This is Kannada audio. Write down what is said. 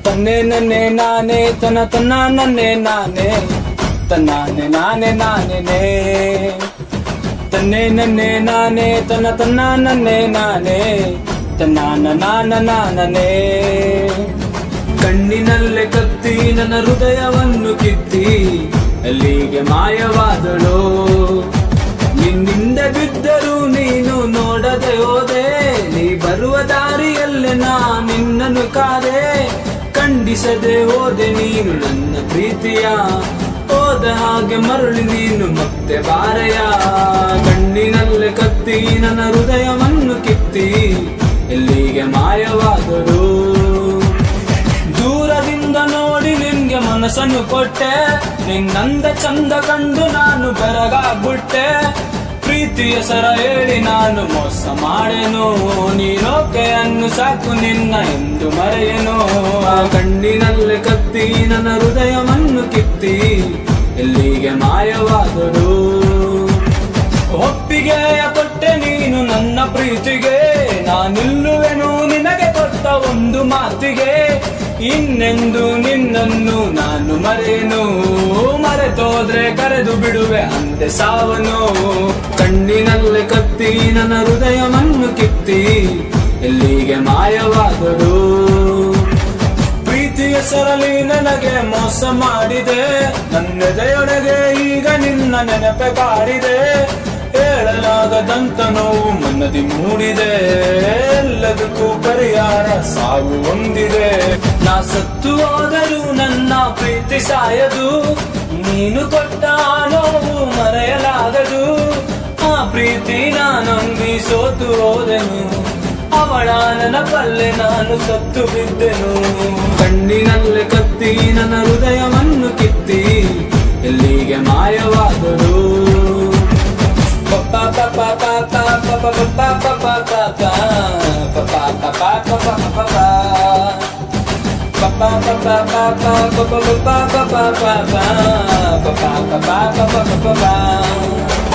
ತನ್ನೆ ನನ್ನೆ ನಾನೇ ತನ ತನ್ನ ನನ್ನೆ ನಾನೇ ತನ್ನಾನೆ ನಾನೇ ನಾನೇನೇ ತನ್ನೆ ನನ್ನೆ ನಾನೇ ತನ ತನ್ನ ನನ್ನೆ ನಾನೇ ತನ್ನಾನ ನಾನ ನಾನನೇ ಕಣ್ಣಿನಲ್ಲೇ ಕತ್ತಿ ನನ್ನ ಹೃದಯವನ್ನು ಕಿತ್ತಿ ಅಲ್ಲಿಗೆ ಮಾಯವಾದಳು ನಿನ್ನಿಂದ ಬಿದ್ದರೂ ನೀನು ನೋಡದೆ ಹೋದೆ ನೀ ಬರುವ ದಾರಿಯಲ್ಲೇ ನಾ ನಿನ್ನನ್ನು ಕಾದೆ ಖಂಡಿಸದೆ ಹೋದೆ ನೀನು ನನ್ನ ಪ್ರೀತಿಯ ಹೋದ ಹಾಗೆ ಮರಳಿ ನೀನು ಮತ್ತೆ ಬಾರೆಯ ಕಣ್ಣಿನಲ್ಲೇ ಕತ್ತಿ ನನ್ನ ಹೃದಯವನ್ನು ಕಿತ್ತಿ ಎಲ್ಲಿಗೆ ಮಾಯವಾದರು ದೂರದಿಂದ ನೋಡಿ ನಿನ್ಗೆ ಮನಸ್ಸನ್ನು ಕೊಟ್ಟೆ ನಿನ್ನಂದ ಚಂದ ಕಂಡು ನಾನು ಬೆರಗಾಗ್ಬಿಟ್ಟೆ ಪ್ರೀತಿಯ ಸರ ಹೇಳಿ ನಾನು ಮೋಸ ಮಾಡೆನು ನೀನೋಕೆಯನ್ನು ಸಾಕು ನಿನ್ನ ಎಂದು ಮರೆಯನು ಆ ಕಣ್ಣಿನಲ್ಲೇ ಕತ್ತಿ ನನ್ನ ಹೃದಯವನ್ನು ಕಿತ್ತಿ ಎಲ್ಲಿಗೆ ಮಾಯವಾದರು ಒಪ್ಪಿಗೆಯ ಕೊಟ್ಟೆ ನೀನು ನನ್ನ ಪ್ರೀತಿಗೆ ನಾನಿಲ್ಲುವೆನು ನಿನಗೆ ಕೊಟ್ಟ ಒಂದು ಮಾತಿಗೆ ಇನ್ನೆಂದು ನಿನ್ನನ್ನು ನಾನು ಮರೆಯನು ಮರೆತೋದ್ರೆ ಕರೆದು ಬಿಡುವೆ ಅಂದೆ ಸಾವನು ಕಣ್ಣಿನಲ್ಲೇ ಕತ್ತಿ ನನ್ನ ಹೃದಯವನ್ನು ಕಿತ್ತಿ ಎಲ್ಲಿಗೆ ಮಾಯವಾದರು ಪ್ರೀತಿಯ ಸರಳಿ ನನಗೆ ಮೋಸ ಮಾಡಿದೆ ನನ್ನೆದೆಯೊಳಗೆ ಈಗ ನಿನ್ನ ನೆನಪೆ ಕಾಡಿದೆ ಹೇಳಲಾಗದಂತ ನೋವು ಮನದಿ ಮೂಡಿದೆ ಎಲ್ಲದಕ್ಕೂ ಪರಿಹಾರ ಸಾವು ಹೊಂದಿದೆ ನಾ ಸತ್ತು ಹೋದರೂ ನನ್ನ ಪ್ರೀತಿ ಸಾಯದು ನೀನು ಕೊಟ್ಟ ಆ ನೋವು ಮರೆಯಲಾಗದು ಆ ಪ್ರೀತಿ ನಂಬಿ ಸೋತು ಹೋದೆನು ಅವಳ ನನ್ನ ಪಲ್ಲೆ ನಾನು ಸತ್ತು ಬಿದ್ದೆನು ಕಣ್ಣಿನಲ್ಲೇ ಕತ್ತಿ ನನ್ನ ಹೃದಯವನ್ನು ಕಿತ್ತಿ ಎಲ್ಲಿಗೆ ಮಾಯವಾದರು ಪಪ್ಪ ಪಪ್ಪ ಪಾಪ ಪಪ್ಪ ಪಪ್ಪ ಪಪ್ಪ ಪಾಪ ಪಪ್ಪ ಪಪ್ಪ ಪಪ್ಪ ಪಪ್ಪ ಪಪ್ಪ ಪಪ್ಪ ಪಾಪ ಪಪ್ಪ ಪಪ್ಪ ಪಪ್ಪ ಪಾಪ ಪಪ್ಪ ಪಪ್ಪ ಪಪ್ಪ ಪಪ್ಪ